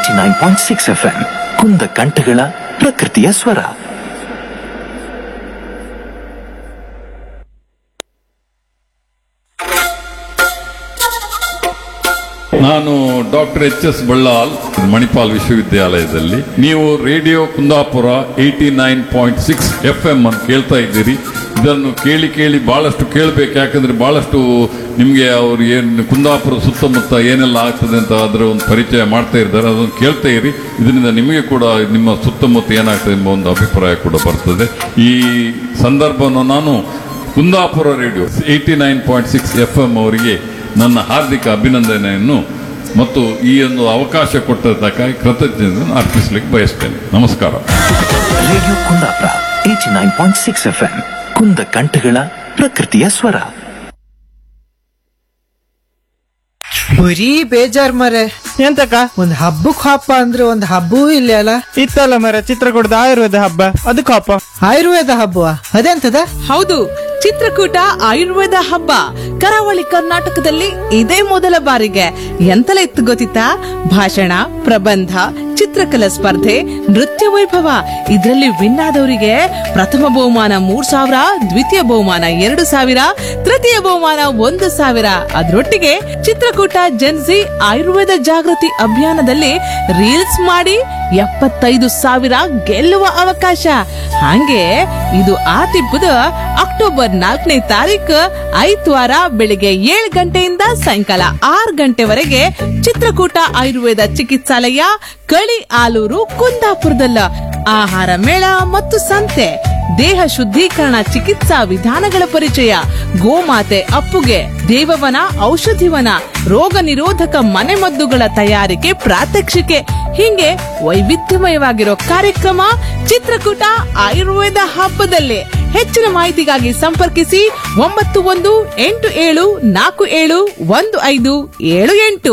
eighty nine point six F M ಕುಂದ ಕಂಠಗಳ ಪ್ರಕೃತಿಯ ಸ್ವರ ನಾನು doctor H S Ballal Manipal ವಿಶ್ವವಿದ್ಯಾಲಯದಲ್ಲಿ ನೀವು radio Kundapura eighty nine point six F M ಅಂತ ಕೇಳ್ತಾ ಇದ್ದೀರಿ ಇದನ್ನು ಕೇಳಿ ಕೇಳಿ ಬಹಳಷ್ಟು ಕೇಳಬೇಕು ಯಾಕಂದ್ರೆ ಬಹಳಷ್ಟು ನಿಮಗೆ ಅವ್ರು ಏನು ಕುಂದಾಪುರ ಸುತ್ತಮುತ್ತ ಏನೆಲ್ಲ ಆಗ್ತದೆ ಅಂತ ಅದರ ಒಂದು ಪರಿಚಯ ಮಾಡ್ತಾ ಇದ್ದಾರೆ ಅದನ್ನು ಕೇಳ್ತಾ ಇರಿ ಇದರಿಂದ ನಿಮಗೆ ಕೂಡ ನಿಮ್ಮ ಸುತ್ತಮುತ್ತ ಏನಾಗ್ತದೆ ಎಂಬ ಒಂದು ಅಭಿಪ್ರಾಯ ಕೂಡ ಬರ್ತದೆ ಈ ಸಂದರ್ಭವನ್ನು ನಾನು Kundapura radio eighty nine point six F M ಅವರಿಗೆ ನನ್ನ ಹಾರ್ದಿಕ ಅಭಿನಂದನೆಯನ್ನು ಮತ್ತು ಈ ಒಂದು ಅವಕಾಶ ಕೊಟ್ಟದ್ದಕ್ಕಾಗಿ ಕೃತಜ್ಞತೆಯನ್ನು ಅರ್ಪಿಸಲಿಕ್ಕೆ ಬಯಸ್ತೇನೆ ನಮಸ್ಕಾರ radio Kundapura eighty nine point six F M ಕುಂದ ಕಂಠಗಳ ಪ್ರಕೃತಿಯ ಸ್ವರ ಬರೀ ಬೇಜಾರ್ ಮರೆ ಎಂತಕ್ಕ ಒಂದ್ ಹಬ್ಬಕ್ ಹಬ್ಬ ಅಂದ್ರೆ ಒಂದ್ ಹಬ್ಬವೂ ಇಲ್ಲ ಅಲ್ಲ ಇತ್ತಲ್ಲ ಮರ ಚಿತ್ರಕೂಟದ ಆಯುರ್ವೇದ ಹಬ್ಬ ಅದಕ್ಕೆ ಹಬ್ಬ ಆಯುರ್ವೇದ ಹಬ್ಬ ಅದೆಂತದ ಹೌದು ಚಿತ್ರಕೂಟ ಆಯುರ್ವೇದ ಹಬ್ಬ ಕರಾವಳಿ ಕರ್ನಾಟಕದಲ್ಲಿ ಇದೇ ಮೊದಲ ಬಾರಿಗೆ ಎಂತಲೇ ಇತ್ತು ಗೊತ್ತಿತ್ತಾ ಭಾಷಣ ಪ್ರಬಂಧ ಚಿತ್ರಕಲಾ ಸ್ಪರ್ಧೆ ನೃತ್ಯ ವೈಭವ ಇದರಲ್ಲಿ ವಿನ್ ಆದವರಿಗೆ ಪ್ರಥಮ ಬಹುಮಾನ ಮೂರ್ ಸಾವಿರ ದ್ವಿತೀಯ ಬಹುಮಾನ ಎರಡು ಸಾವಿರ ತೃತೀಯ ಬಹುಮಾನ ಒಂದು ಸಾವಿರ ಅದರೊಟ್ಟಿಗೆ ಚಿತ್ರಕೂಟ ಜನ್ಸಿ ಆಯುರ್ವೇದ ಜಾಗೃತಿ ಅಭಿಯಾನದಲ್ಲಿ ರೀಲ್ಸ್ ಮಾಡಿ ಎಪ್ಪತ್ತೈದು ಸಾವಿರ ಗೆಲ್ಲುವ ಅವಕಾಶ ಹಂಗೆ ಇದು ಆತಿಬ್ಬದ ಅಕ್ಟೋಬರ್ ನಾಲ್ಕನೇ ತಾರೀಕು ಐದ್ವಾರ ಬೆಳಿಗ್ಗೆ ಏಳು ಗಂಟೆಯಿಂದ ಸಾಯಂಕಾಲ ಆರು ಗಂಟೆವರೆಗೆ ಚಿತ್ರಕೂಟ ಆಯುರ್ವೇದ ಚಿಕಿತ್ಸಾಲಯ ಕಳಿ ಆಲೂರು ಕುಂದಾಪುರದಲ್ಲ ಆಹಾರ ಮೇಳ ಮತ್ತು ಸಂತೆ ದೇಹ ಶುದ್ಧೀಕರಣ ಚಿಕಿತ್ಸಾ ವಿಧಾನಗಳ ಪರಿಚಯ ಗೋಮಾತೆ ಅಪ್ಪುಗೆ ದೇವವನ ಔಷಧಿವನ ರೋಗ ನಿರೋಧಕ ಮನೆಮದ್ದುಗಳ ತಯಾರಿಕೆ ಪ್ರಾತ್ಯಕ್ಷಿಕೆ ಹೀಗೆ ವೈವಿಧ್ಯಮಯವಾಗಿರೋ ಕಾರ್ಯಕ್ರಮ ಚಿತ್ರಕೂಟ ಆಯುರ್ವೇದ ಹಬ್ಬದಲ್ಲಿ ಹೆಚ್ಚಿನ ಮಾಹಿತಿಗಾಗಿ ಸಂಪರ್ಕಿಸಿ ಒಂಬತ್ತು ಒಂದು ಎಂಟು ಏಳು ನಾಲ್ಕು ಏಳು ಒಂದು ಐದು ಏಳು ಎಂಟು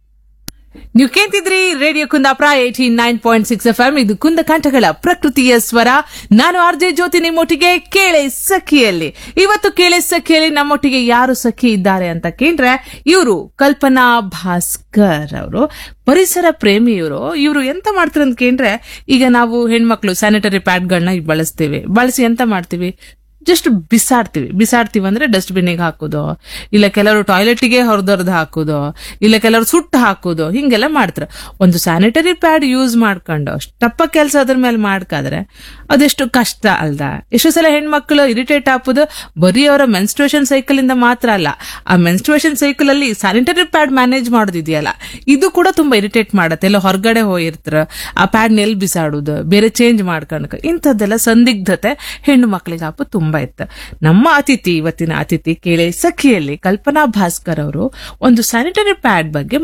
ನೀವು ಕೇಳ್ತಿದ್ರಿ radio Kundapura eighty nine point six F M ಇದು ಕುಂದ ಕಂಠಗಳ ಪ್ರಕೃತಿಯ ಸ್ವರ ನಾನು ಆರ್ ಜೆ ಜ್ಯೋತಿ ನಿಮ್ಮೊಟ್ಟಿಗೆ ಕೇಳೆ ಸಖಿಯಲ್ಲಿ ಇವತ್ತು ಕೇಳೆ ಸಖಿಯಲ್ಲಿ ನಮ್ಮೊಟ್ಟಿಗೆ ಯಾರು ಸಖಿ ಇದ್ದಾರೆ ಅಂತ ಕೇಂದ್ರೆ ಇವರು ಕಲ್ಪನಾ ಭಾಸ್ಕರ್ ಅವರು ಪರಿಸರ ಪ್ರೇಮಿ ಇವರು ಇವರು ಎಂತ ಮಾಡ್ತಾರೆ ಅಂತ ಕೇಂದ್ರೆ ಈಗ ನಾವು ಹೆಣ್ಮಕ್ಳು ಸ್ಯಾನಿಟರಿ ಪ್ಯಾಡ್ಗಳನ್ನ ಬಳಸ್ತೀವಿ ಬಳಸಿ ಎಂತ ಮಾಡ್ತೀವಿ ಜಸ್ಟ್ ಬಿಸಾಡ್ತೀವಿ ಬಿಸಾಡ್ತೀವಿ ಅಂದ್ರೆ ಡಸ್ಟ್ಬಿನ್ನಿಗೆ ಹಾಕೋದು ಇಲ್ಲ ಕೆಲವರು ಟಾಯ್ಲೆಟ್ಗೆ ಹೊರದೊರ್ದು ಹಾಕೋದು ಇಲ್ಲ ಕೆಲವರು ಸುಟ್ಟು ಹಾಕೋದು ಹಿಂಗೆಲ್ಲ ಮಾಡ್ತಾರೆ ಒಂದು ಸ್ಯಾನಿಟರಿ ಪ್ಯಾಡ್ ಯೂಸ್ ಮಾಡ್ಕೊಂಡು ಅಷ್ಟಪ್ಪ ಕೆಲಸ ಅದ್ರ ಮೇಲೆ ಮಾಡ್ಕಾದ್ರೆ ಅದೆಷ್ಟು ಕಷ್ಟ ಅಲ್ದ ಎಷ್ಟೋ ಸಲ ಹೆಣ್ಮಕ್ಳು ಇರಿಟೇಟ್ ಹಾಕೋದು ಬರೀ ಅವರ ಮೆನ್ಸ್ಟ್ರೇಷನ್ ಸೈಕಲ್ ಇಂದ ಮಾತ್ರ ಅಲ್ಲ ಆ ಮೆನ್ಸ್ಟ್ರೇಷನ್ ಸೈಕಲ್ ಅಲ್ಲಿ ಸ್ಯಾನಿಟರಿ ಪ್ಯಾಡ್ ಮ್ಯಾನೇಜ್ ಮಾಡೋದಿದೆಯಲ್ಲ ಇದು ಕೂಡ ತುಂಬಾ ಇರಿಟೇಟ್ ಮಾಡತ್ತೆ ಎಲ್ಲ ಹೊರಗಡೆ ಹೋಗಿರ್ತಾರ ಆ ಪ್ಯಾಡ್ ನೆಲ್ ಬಿಸಾಡುದು ಬೇರೆ ಚೇಂಜ್ ಮಾಡ್ಕೊಂಡ್ ಇಂಥದ್ದೆಲ್ಲ ಸಂದಿಗ್ಧತೆ ಹೆಣ್ಣು ಮಕ್ಕಳಿಗೆ ಹಾಪು ತುಂಬಾ ಇತ್ತು ನಮ್ಮ ಅತಿಥಿ ಇವತ್ತಿನ ಅತಿಥಿ ಕೇಳಿ ಸಖಿಯಲ್ಲಿ ಕಲ್ಪನಾ ಭಾಸ್ಕರ್ ಅವರು ಒಂದು ಸ್ಯಾನಿಟರಿ ಪ್ಯಾಡ್ ಬಗ್ಗೆ